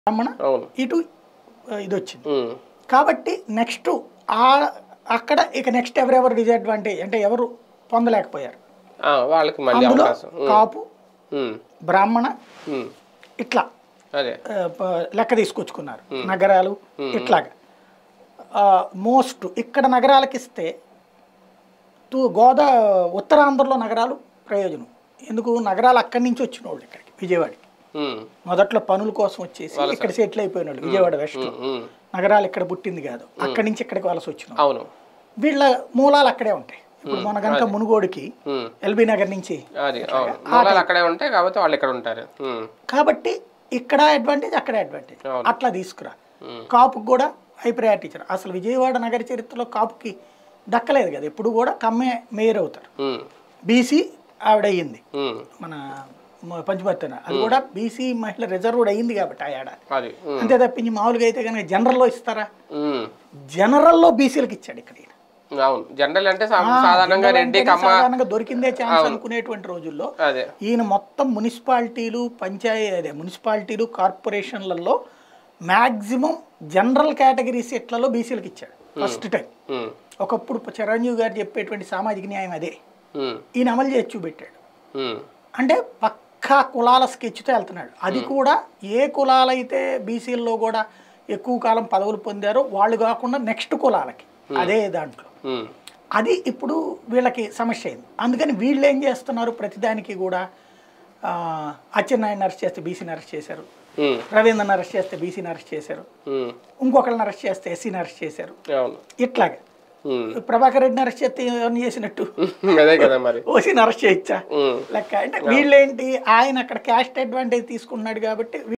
బ్రాహ్మణ అవును ఇటు ఆ, ఇది వచ్చింది ఉమ్, కాబట్టి నెక్స్ట్ ఆ అక్కడ ఇక నెక్స్ట్ ఎవరెవరు డిసడ్వాంటేజ్ అంటే ఎవరు పొందలేకపోయారు ఆ, వాళ్ళకి మళ్ళీ అందులో అవకాశం ఉమ్, కాపు ఉమ్, బ్రాహ్మణ ఉమ్, ఇట్లా అదే ఆ, ప- లెక్క తీసుకొచ్చుకున్నారు నగరాలు ఇట్లాగా మోస్ట్ ఇక్కడ నగరాలకి ఇస్తే తూ గోదా ఉత్తరాంధ్రలో నగరాలు ప్రయోజనం ఎందుకు నగరాలు అక్కడి నుంచి వచ్చిన వాళ్ళు ఇక్కడికి విజయవాడకి ఉమ్, మొదట్లో పనుల కోసం వచ్చేసి ఇక్కడ సెటిల్ అయిపోయిన వాళ్ళు విజయవాడ వెస్ట్ ఉమ్, ఉమ్, నగరాలు ఇక్కడ పుట్టింది కాదు అక్కడి నుంచి ఇక్కడికి వలస వచ్చిన వాళ్ళు. అవును వీళ్ళ మూలాలు అక్కడే ఉంటాయి ఇప్పుడు మన కనుక మునుగోడికి ఉమ్, ఎల్బీ నగర్ నుంచి అది అవును మూలాలు అక్కడే ఉంటాయి కాబట్టి వాళ్ళు ఇక్కడ ఉంటారు ఉమ్, కాబట్టి ఇక్కడ అడ్వాంటేజ్ అక్కడ అడ్వాంటేజ్ అవును. అట్లా తీసుకురా ఉమ్. కాపుకి కూడా హై ప్రయారిటీ ఇచ్చారు అసలు విజయవాడ నగర చరిత్రలో కాపుకి దక్కలేదు కదా ఎప్పుడు కూడా కమ్మే మేయర్ అవుతారు ఉమ్, బీసీ ఆవిడ అయ్యింది ఉమ్, మన మ- పంచమర్తెన అది కూడా బీసీ మహిళ రిజర్వ్డ్ అయ్యింది కాబట్టి ఆ ఏడాది అది ఉమ్, అంతే తప్పించి మామూలుగా అయితే కనుక జనరల్లో ఇస్తారా ఉమ్, జనరల్లో బీసీలకు ఇచ్చాడు ఇక్కడ ఈయన. అవును జనరల్ అంటే సా- సాధారణంగా జనరల్ రెడ్డి అంటేనే కమ్మ సాధారణంగా దొరికిందే ఛాన్స్ అనుకునేటువంటి రోజుల్లో అదే ఈయన మొత్తం మున్సిపాలిటీలు పంచాయతీ అదే మున్సిపాలిటీలు కార్పొరేషన్లలో మ్యాక్సిమం జనరల్ కేటగిరీ సీట్లలో బీసీలకు ఇచ్చాడు ఫస్ట్ టైం ఉమ్, ఒకప్పుడు చిరంజీవి గారు చెప్పేటువంటి సామాజిక న్యాయం అదే ఉమ్, ఈయన అమలు చేసి చూపెట్టాడు ఉమ్, అంటే పక్కా కులాల స్కెచ్తో వెళ్తున్నాడు అది కూడా ఏ కులాలైతే బీసీల్లో కూడా ఎక్కువ కాలం పదవులు పొందారో వాళ్ళు కాకుండా నెక్స్ట్ కులాలకి అదే దాంట్లో ఉమ్, అది ఇప్పుడు వీళ్ళకి సమస్య అయింది అందుకని వీళ్ళు ఏం చేస్తున్నారు ప్రతిదానికి కూడా ఆ, అచ్చెన్నాయుడిని అరెస్ట్ చేస్తే బీసీని అరెస్ట్ చేశారు ఉమ్, రవీంద్రని అరెస్ట్ చేస్తే బీసీని అరెస్ట్ చేశారు ఉమ్, ఇంకొకళ్ళని అరెస్ట్ చేస్తే ఎస్సీని అరెస్ట్ చేశారు అవును ఇట్లాగా ఉమ్, ప్రభాకర్ రెడ్డిని అరెస్ట్ చేస్తే ఎవరిని చేసినట్టు అదే కదా మరి ఓసీని అరెస్ట్ చేయొచ్చా ఉమ్, లెక్క అంటే వీళ్ళేంటి ఆయన అక్కడ క్యాస్ట్ అడ్వాంటేజ్ తీసుకున్నాడు కాబట్టి